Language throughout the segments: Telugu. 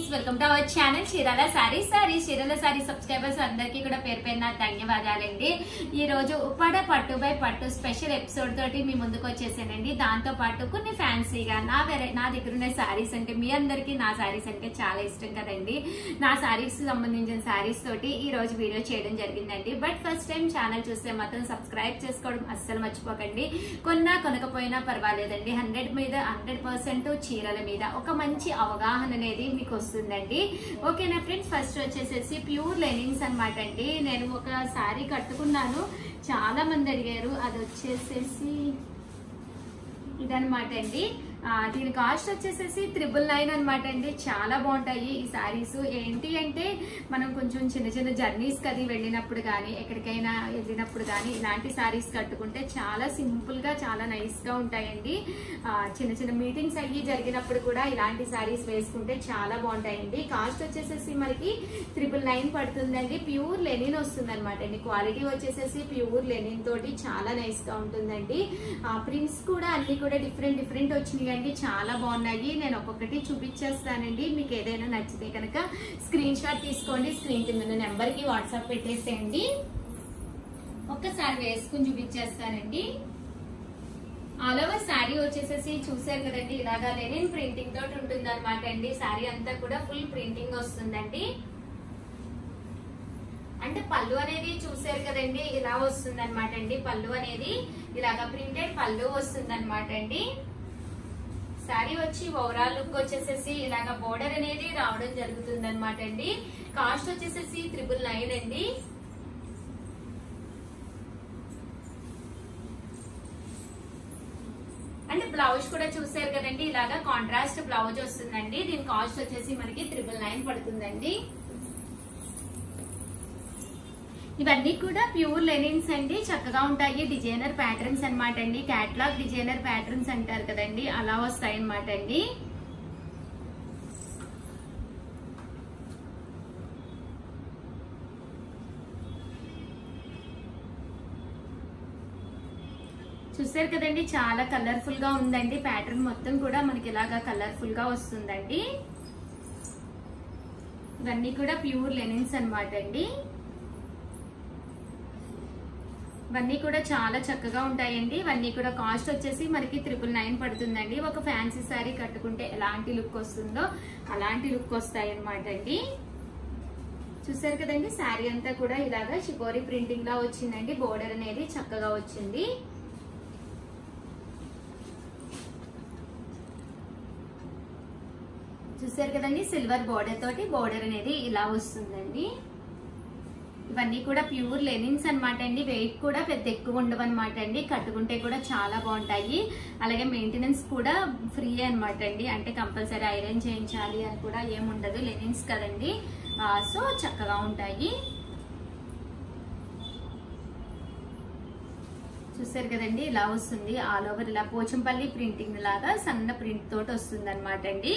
friends welcome to our channel Chirala sari sari Chirala sari subscribers అందరికీ కూడా పేరు పేరున ధన్యవాదాలండి ఈ రోజు ఉప్పాడ పట్టు బై పట్టు స్పెషల్ ఎపిసోడ్ తోటి మీ ముందుకు వచ్చేసానండి దాంతో పాటు కొన్ని ఫ్యాన్సీగా నా వెరై నా దగ్గర ఉన్న సారీస్ అంటే మీ అందరికీ నా సారీస్ అంటే చాలా ఇష్టం కదండి నా సారీస్ సంబంధించిన సారీస్ తోటి ఈ రోజు వీడియో చేయడం జరిగిందండి బట్ ఫస్ట్ టైం ఛానల్ చూస్తే మాత్రం సబ్స్క్రైబ్ చేసుకోవడం అస్సలు మర్చిపోకండి కొన్నా కొనకపోయినా పర్వాలేదండి హండ్రెడ్ మీద హండ్రెడ్ పర్సెంట్ చీరల మీద ఒక మంచి అవగాహన అనేది మీకు వస్తుందండి ఓకేనా ఫ్రెండ్స్ ఫస్ట్ వచ్చేసేసి ప్యూర్ లెనిన్స్ అనమాట అండి నేను ఒక శారీ కట్టుకున్నాను చాలా మంది అడిగారు అది వచ్చేసేసి ఇదనమాట అండి ఆ, దీని కాస్ట్ వచ్చేసేసి త్రిబుల్ నైన్ అనమాట అండి చాలా బాగుంటాయి ఈ సారీస్ ఏంటి అంటే మనం కొంచెం చిన్న చిన్న జర్నీస్ కది వెళ్ళినప్పుడు కానీ ఎక్కడికైనా వెళ్ళినప్పుడు కానీ ఇలాంటి సారీస్ కట్టుకుంటే చాలా సింపుల్ గా చాలా నైస్ గా ఉంటాయండి ఆ, చిన్న చిన్న మీటింగ్స్ అయ్యి జరిగినప్పుడు కూడా ఇలాంటి సారీస్ వేసుకుంటే చాలా బాగుంటాయండి కాస్ట్ వచ్చేసేసి మనకి త్రిబుల్ నైన్ పడుతుందండి ప్యూర్ లెనిన్ వస్తుంది అనమాట అండి క్వాలిటీ వచ్చేసేసి ప్యూర్ లెనిన్ తోటి చాలా నైస్ గా ఉంటుందండి ఆ ప్రింట్స్ కూడా అన్ని కూడా డిఫరెంట్ డిఫరెంట్ వచ్చినాయండి చాలా బాగున్నాయి నేను ఒక్కొక్కటి చూపించేస్తానండి మీకు ఏదైనా నచ్చితే కనుక స్క్రీన్ షాట్ తీసుకోండి స్క్రీన్ కింద నెంబర్ కి వాట్సాప్ పెట్టేసేయండి ఒక్కసారి వేసుకుని చూపించేస్తానండి ఆల్ ఓవర్ శారీ వచ్చేసేసి చూసారు కదండి ఇలాగా లెనిన్ ప్రింటింగ్ తోటి ఉంటుంది అనమాట అండి శారీ అంతా కూడా ఫుల్ ప్రింటింగ్ వస్తుందండి అంటే పళ్ళు అనేది చూసారు కదండి ఇలా వస్తుంది అనమాట అండి పళ్ళు అనేది ఇలాగా ప్రింటెడ్ పళ్ళు వస్తుంది అనమాట అండి శారీ వచ్చి ఓవరాల్ లుక్ వచ్చేసేసి ఇలాగా బోర్డర్ అనేది రావడం జరుగుతుంది అనమాట అండి కాస్ట్ వచ్చేసేసి త్రిబుల్ నైన్ అండి అంటే బ్లౌజ్ కూడా చూసారు కదండి ఇలాగా కాంట్రాస్ట్ బ్లౌజ్ వస్తుందండి దీని కాస్ట్ వచ్చేసి మనకి త్రిబుల్ నైన్ పడుతుందండి ఇవన్నీ కూడా ప్యూర్ లెనిన్స్ అండి చక్కగా ఉంటాయి డిజైనర్ ప్యాటర్న్స్ అన్నమాట అండి క్యాట్లాగ్ డిజైనర్ ప్యాటర్న్స్ అంటారు కదండి అలా వస్తాయి అన్నమాట అండి చూసారు కదండి చాలా కలర్ఫుల్ గా ఉందండి ప్యాటర్న్ మొత్తం కూడా మనకి ఇలాగా కలర్ఫుల్ గా వస్తుందండి ఇవన్నీ కూడా ప్యూర్ లెనిన్స్ అన్నమాట అండి ఇవన్నీ కూడా చాలా చక్కగా ఉంటాయండి ఇవన్నీ కూడా కాస్ట్ వచ్చేసి మనకి త్రిపుల్ నైన్ పడుతుందండి ఒక ఫ్యాన్సీ శారీ కట్టుకుంటే ఎలాంటి లుక్ వస్తుందో అలాంటి లుక్ వస్తాయి అనమాట అండి చూసారు కదండి శారీ అంతా కూడా ఇలాగా షిపోరి ప్రింటింగ్ లా వచ్చిందండి బోర్డర్ అనేది చక్కగా వచ్చింది చూసారు కదండి సిల్వర్ బోర్డర్ తోటి బోర్డర్ అనేది ఇలా వస్తుందండి ఇవన్నీ కూడా ప్యూర్ లెనిన్స్ అన్నమాట అండి వెయిట్ కూడా పెద్ద ఎక్కువ ఉండవు అనమాట అండి కట్టుకుంటే కూడా చాలా బాగుంటాయి అలాగే మెయింటెనెన్స్ కూడా ఫ్రీ అన్నమాట అండి అంటే కంపల్సరీ ఐరన్ చేయించాలి అని కూడా ఏముండదు లెనిన్స్ కదండి ఆ, సో చక్కగా ఉంటాయి చూసారు కదండి ఇలా వస్తుంది ఆల్ ఓవర్ ఇలా పోచంపల్లి ప్రింటింగ్ లాగా సన్న ప్రింట్ తోటి వస్తుంది అనమాట అండి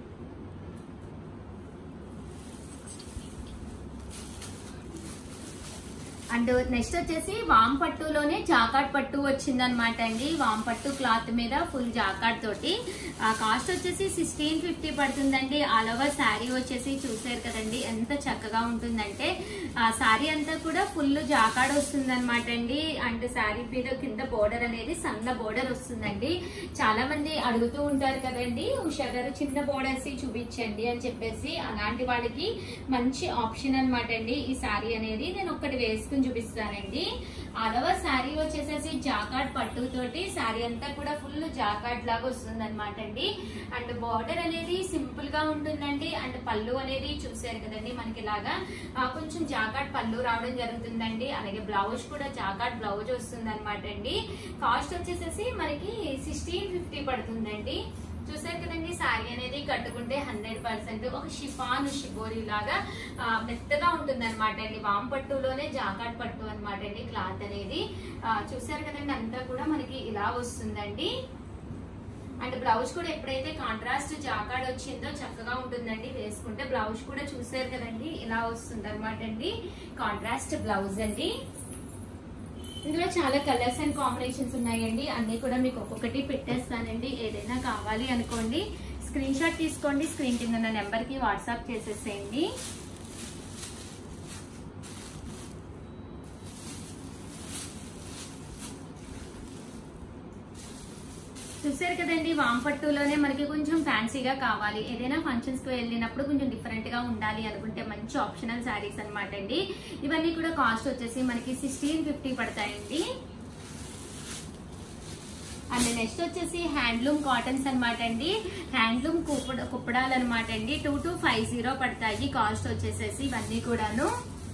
అండ్ నెక్స్ట్ వచ్చేసి వామ్ పట్టులోనే జాకాట్ పట్టు వచ్చింది అనమాట అండి వామ్ పట్టు క్లాత్ మీద ఫుల్ జాకాట్ తోటి ఆ కాస్ట్ వచ్చేసి సిక్స్టీన్ ఫిఫ్టీ పడుతుందండి ఆల్ ఓవర్ శారీ వచ్చేసి చూసారు కదండి ఎంత చక్కగా ఉంటుందంటే ఆ శారీ అంతా కూడా ఫుల్ జాకాడ్ వస్తుంది అనమాట అండి అండ్ శారీ మీద కింద బోర్డర్ అనేది సన్న బోర్డర్ వస్తుందండి చాలా మంది అడుగుతూ ఉంటారు కదండి ఉషా గారు చిన్న బోర్డర్స్ చూపించండి అని చెప్పేసి అలాంటి వాళ్ళకి మంచి ఆప్షన్ అనమాట అండి ఈ శారీ అనేది నేను ఒక్కటి వేసుకుని చూపిస్తానండి అలవ శారీ వచ్చేసేసి జాకాట్ పట్టు తోటి శారీ అంతా కూడా ఫుల్ జాకాట్ లాగా వస్తుంది అనమాట అండి అండ్ బార్డర్ అనేది సింపుల్ గా ఉంటుందండి అండ్ పళ్ళు అనేది చూసారు కదండి మనకి ఇలాగా ఆ, కొంచెం జాకాట్ పళ్ళు రావడం జరుగుతుందండి అలాగే బ్లౌజ్ కూడా జాకాట్ బ్లౌజ్ వస్తుంది అనమాట అండి కాస్ట్ వచ్చేసేసి మనకి సిక్స్టీన్ ఫిఫ్టీ పడుతుందండి చూసారు కదండి శారీ అనేది కట్టుకుంటే హండ్రెడ్ పర్సెంట్ ఒక షిఫాన్ షిబోరి లాగా ఆ, మెత్తగా ఉంటుంది అనమాట అండి వామ్ పట్టులోనే జాకాట్ పట్టు అనమాట అండి క్లాత్ అనేది ఆ, చూసారు కదండి అంతా కూడా మనకి ఇలా వస్తుందండి అండ్ బ్లౌజ్ కూడా ఎప్పుడైతే కాంట్రాస్ట్ జాకాడ్ వచ్చిందో చక్కగా ఉంటుందండి వేసుకుంటే బ్లౌజ్ కూడా చూసారు కదండి ఇలా వస్తుంది అనమాట అండి కాంట్రాస్ట్ బ్లౌజ్ అండి ఇందులో చాలా కలర్స్ అండ్ కాంబినేషన్స్ ఉన్నాయండి అన్ని కూడా మీకు ఒక్కొక్కటి పెట్టేస్తానండి ఏదైనా కావాలి అనుకోండి స్క్రీన్ షాట్ తీసుకోండి స్క్రీన్ కింద ఉన్న నెంబర్కి వాట్సాప్ చేసేసేయండి చూసారు కదండి వాంపట్టులోనే మనకి కొంచెం ఫ్యాన్సీగా కావాలి ఏదైనా ఫంక్షన్స్ కి వెళ్ళినప్పుడు కొంచెం డిఫరెంట్ గా ఉండాలి అనుకుంటే మంచి ఆప్షనల్ శారీస్ అనమాట అండి ఇవన్నీ కూడా కాస్ట్ వచ్చేసి మనకి సిక్స్టీన్ ఫిఫ్టీ పడతాయండి అండ్ నెక్స్ట్ వచ్చేసి హ్యాండ్లూమ్ కాటన్స్ అనమాట అండి హ్యాండ్లూమ్ కుప్పడ కుప్పడాలు అనమాట అండి టూ టు ఫైవ్ జీరో పడతాయి కాస్ట్ వచ్చేసేసి ఇవన్నీ కూడాను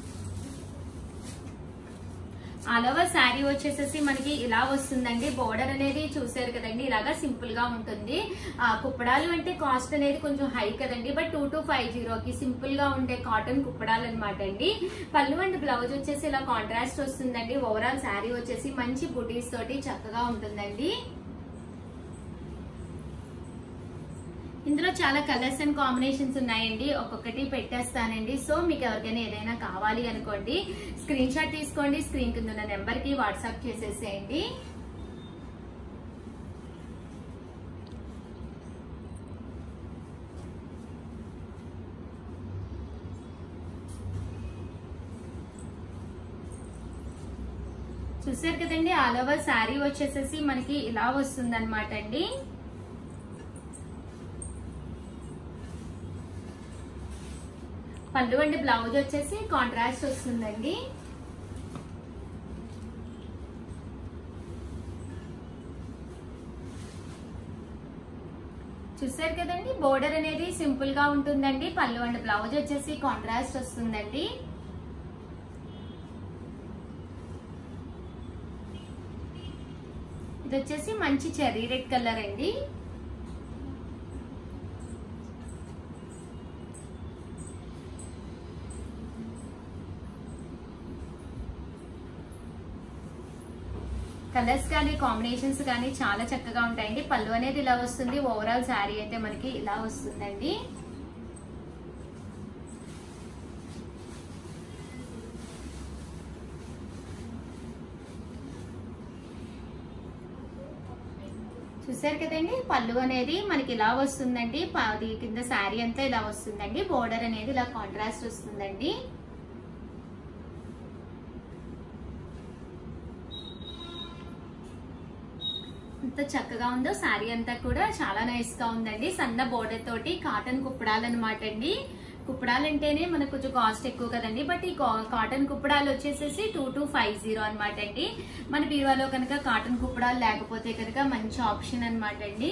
ఆల్ ఓవర్ శారీ వచ్చేసేసి మనకి ఇలా వస్తుందండి బోర్డర్ అనేది చూసారు కదండి ఇలాగా సింపుల్ గా ఉంటుంది ఆ, కుప్పడాలు అంటే కాస్ట్ అనేది కొంచెం హై కదండి బట్ టూ టు ఫైవ్ జీరోకి సింపుల్ గా ఉండే కాటన్ కుప్పడాలు అనమాట అండి పళ్ళు అండ్ బ్లౌజ్ వచ్చేసి ఇలా కాంట్రాస్ట్ వస్తుందండి ఓవరాల్ శారీ వచ్చేసి మంచి బుటీస్ తోటి చక్కగా ఉంటుందండి ఇందులో చాలా కలర్స్ అండ్ కాంబినేషన్స్ ఉన్నాయండి ఒక్కొక్కటి పెట్టేస్తానండి సో మీకు ఎవరికైనా ఏదైనా కావాలి అనుకోండి స్క్రీన్ షాట్ తీసుకోండి స్క్రీన్ కింద ఉన్న నెంబర్ కి వాట్సాప్ చేసేసేయండి చూసారు కదండి ఆల్ ఓవర్ శారీ వచ్చేసేసి మనకి ఇలా వస్తుంది అనమాట అండి పళ్ళు అండి బ్లౌజ్ వచ్చేసి కాంట్రాస్ట్ వస్తుందండి చూసారు కదండి బోర్డర్ అనేది సింపుల్ గా ఉంటుందండి పళ్ళు అండ్ బ్లౌజ్ వచ్చేసి కాంట్రాస్ట్ వస్తుందండి ఇది వచ్చేసి మంచి చెర్రీ రెడ్ కలర్ అండి కలర్స్ కానీ కాంబినేషన్స్ కానీ చాలా చక్కగా ఉంటాయండి పళ్ళు అనేది ఇలా వస్తుంది ఓవరాల్ శారీ అయితే మనకి ఇలా వస్తుందండి చూసారు కదండి పళ్ళు అనేది మనకి ఇలా వస్తుందండి అది కింద శారీ అంతా ఇలా వస్తుందండి బోర్డర్ అనేది ఇలా కాంట్రాస్ట్ వస్తుందండి ఎంత చక్కగా ఉందో శారీ అంతా కూడా చాలా నైస్ గా ఉందండి సన్న బోర్డర్ తోటి కాటన్ కుప్పడాలు అనమాట అండి కుప్పడాలు అంటేనే మనకు కొంచెం కాస్ట్ ఎక్కువ కదండి బట్ ఈ కా- కాటన్ కుప్పడాలు వచ్చేసేసి టూ టు ఫైవ్ జీరో అనమాట అండి మన బీరువాలో కనుక కాటన్ కుప్పడాలు లేకపోతే కనుక మంచి ఆప్షన్ అనమాట అండి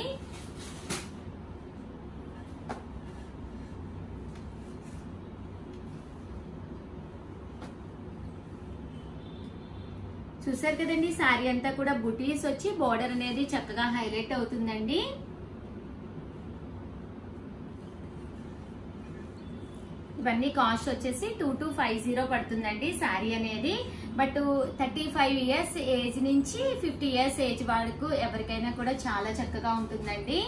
చూసారు కదండి శారీ అంతా కూడా బుటీస్ వచ్చి బోర్డర్ అనేది చక్కగా హైలైట్ అవుతుందండి ఇవన్నీ కాస్ట్ వచ్చేసి టూ టు ఫైవ్ జీరో పడుతుందండి శారీ అనేది but thirty five years age నుంచి ఫిఫ్టీ ఇయర్స్ ఏజ్ వరకు ఎవరికైనా కూడా చాలా చక్కగా ఉంటుందండి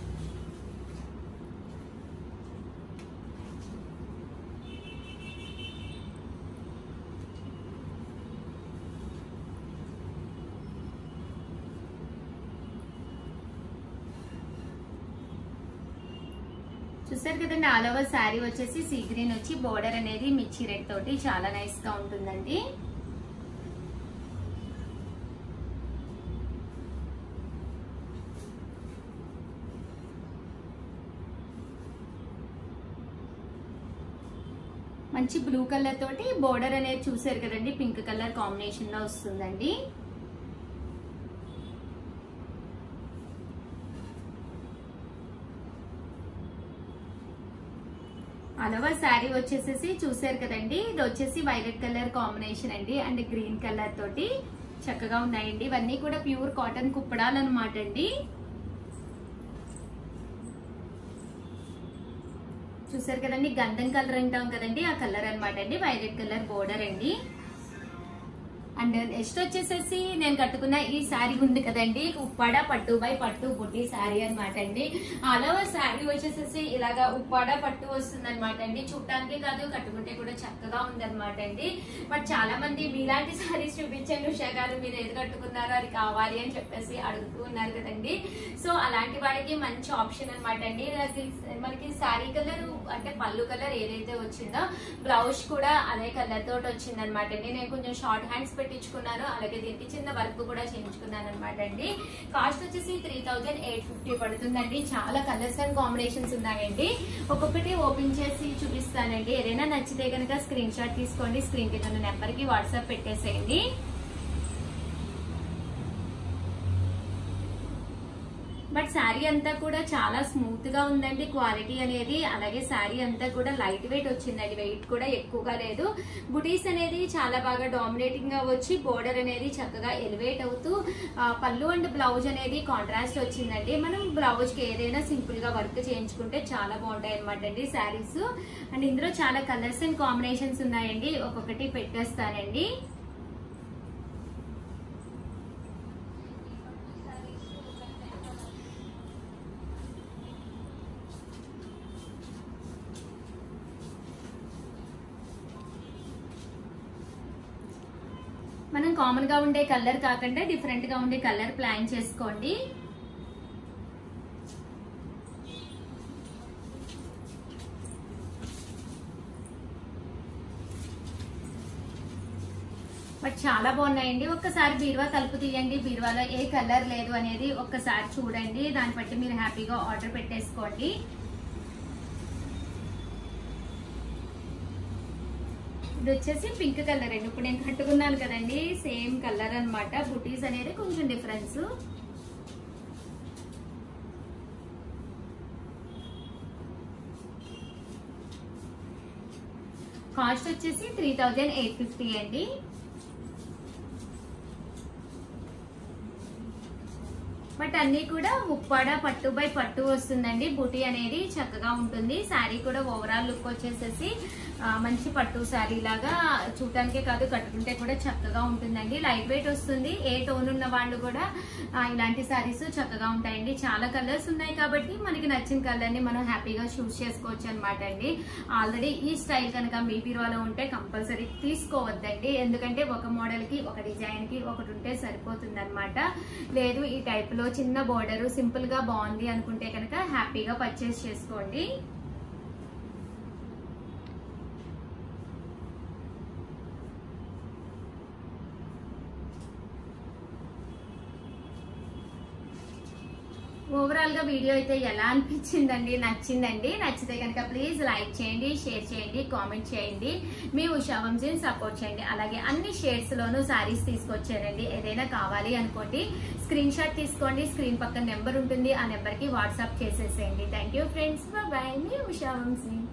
చూసారు కదండి ఆల్ ఓవర్ శారీ వచ్చేసి సీ గ్రీన్ వచ్చి బోర్డర్ అనేది మిర్చి రెడ్ తోటి చాలా నైస్ గా ఉంటుందండి మంచి బ్లూ కలర్ తోటి బోర్డర్ అనేది చూసారు కదండి పింక్ కలర్ కాంబినేషన్ లో వస్తుందండి అలవా శారీ వచ్చేసేసి చూసారు కదండి ఇది వచ్చేసి వైలెట్ కలర్ కాంబినేషన్ అండి అండ్ గ్రీన్ కలర్ తోటి చక్కగా ఉన్నాయండి ఇవన్నీ కూడా ప్యూర్ కాటన్ కుప్పడాలు అనమాట అండి చూసారు కదండి గంధం కలర్ అంటాం కదండి ఆ కలర్ అనమాట అండి వైలెట్ కలర్ బోర్డర్ అండి అండ్ నెక్స్ట్ వచ్చేసేసి నేను కట్టుకున్న ఈ శారీ ఉంది కదండి ఉప్పాడ పట్టు బై పట్టు బుట్టి శారీ అనమాట అండి ఆల్ ఓవర్ శారీ వచ్చేసేసి ఇలాగా ఉప్పాడ పట్టు వస్తుంది అనమాట అండి చూడటానికి కాదు కట్టుకుంటే కూడా చక్కగా ఉందన్నమాట అండి బట్ చాలా మంది మీలాంటి శారీస్ చూపించండి ఉషా గారు మీరు ఏది కట్టుకున్నారో అది కావాలి అని చెప్పేసి అడుగుతూ ఉన్నారు కదండి సో అలాంటి వాళ్ళకి మంచి ఆప్షన్ అనమాట అండి అది మనకి శారీ కలర్ అంటే పళ్ళు కలర్ ఏదైతే వచ్చిందో బ్లౌజ్ కూడా అదే కలర్ తోటి వచ్చింది అనమాట అండి నేను కొంచెం షార్ట్ హ్యాండ్స్ పెట్టించుకున్నాను అలాగే దీనికి చిన్న వర్క్ కూడా చేయించుకున్నాను అనమాట అండి కాస్ట్ వచ్చేసి త్రీ థౌజండ్ ఎయిట్ ఫిఫ్టీ పడుతుందండి చాలా కలర్స్ అండ్ కాంబినేషన్స్ ఉన్నాయండి ఒక్కొక్కటి ఓపెన్ చేసి చూపిస్తానండి ఏదైనా నచ్చితే కనుక స్క్రీన్ షాట్ తీసుకోండి స్క్రీన్ కింద ఉన్న నెంబర్ కి వాట్సాప్ పెట్టేసేయండి బట్ శారీ అంతా కూడా చాలా స్మూత్ గా ఉందండి క్వాలిటీ అనేది అలాగే శారీ అంతా కూడా లైట్ వెయిట్ వచ్చిందండి వెయిట్ కూడా ఎక్కువగా లేదు బుటీస్ అనేది చాలా బాగా డామినేటింగ్ గా వచ్చి బోర్డర్ అనేది చక్కగా ఎలివేట్ అవుతూ ఆ, పళ్ళు అండ్ బ్లౌజ్ అనేది కాంట్రాస్ట్ వచ్చిందండి మనం బ్లౌజ్ కి ఏదైనా సింపుల్ గా వర్క్ చేయించుకుంటే చాలా బాగుంటాయి అనమాట అండి శారీస్ అండ్ ఇందులో చాలా కలర్స్ అండ్ కాంబినేషన్స్ ఉన్నాయండి ఒక్కొక్కటి పెట్టేస్తానండి మనం కామన్ గా ఉండే కలర్ కాకుండా డిఫరెంట్ గా ఉండే కలర్ ప్లాన్ చేసుకోండి బట్ చాలా బాగున్నాయండి ఒక్కసారి బీరువా తలుపు తీయండి బీరువాలో ఏ కలర్ లేదు అనేది ఒక్కసారి చూడండి దాన్ని బట్టి మీరు హ్యాపీగా ఆర్డర్ పెట్టేసుకోండి ఇది వచ్చేసి పింక్ కలర్ అండి ఇప్పుడు నేను కట్టుకున్నాను కదండి సేమ్ కలర్ అన్నమాట బుటీస్ అనేది కొంచెం డిఫరెన్స్ కాస్ట్ వచ్చేసి త్రీ థౌజండ్ ఎయిట్ ఫిఫ్టీ అండి బట్ అన్ని కూడా ఉప్పాడ పట్టు బై పట్టు వస్తుందండి బూటీ అనేది చక్కగా ఉంటుంది శారీ కూడా ఓవరాల్ లుక్ వచ్చేసేసి ఆ, మంచి పట్టు శారీ లాగా చూడటానికే కాదు కట్టుకుంటే కూడా చక్కగా ఉంటుందండి లైట్ వెయిట్ వస్తుంది ఏ టోన్ ఉన్న వాళ్ళు కూడా ఆ, ఇలాంటి శారీస్ చక్కగా ఉంటాయండి చాలా కలర్స్ ఉన్నాయి కాబట్టి మనకి నచ్చిన కలర్ ని మనం హ్యాపీగా చూస్ చేసుకోవచ్చు అనమాట అండి ఆల్రెడీ ఈ స్టైల్ కనుక మీ బీరువాలో ఉంటే కంపల్సరీ తీసుకోవద్దండి ఎందుకంటే ఒక మోడల్ కి ఒక డిజైన్ కి ఒకటి ఉంటే సరిపోతుంది అనమాట లేదు ఈ టైప్ లో చిన్న బోర్డర్ సింపుల్ గా బాగుంది అనుకుంటే కనుక హ్యాపీగా పర్చేస్ చేసుకోండి ఓవరాల్ గా వీడియో అయితే ఎలా అనిపించిందండి నచ్చిందండి నచ్చితే కనుక ప్లీజ్ లైక్ చేయండి షేర్ చేయండి కామెంట్ చేయండి మీ ఉషా వంశీని సపోర్ట్ చేయండి అలాగే అన్ని షేడ్స్ లోనూ సారీస్ తీసుకొచ్చారండి ఏదైనా కావాలి అనుకోండి స్క్రీన్ షాట్ తీసుకోండి స్క్రీన్ పక్కన నెంబర్ ఉంటుంది ఆ నెంబర్ కి వాట్సాప్ చేసేసేయండి థ్యాంక్ యూ ఫ్రెండ్స్ బాయ్ మీ ఉషా వంశీ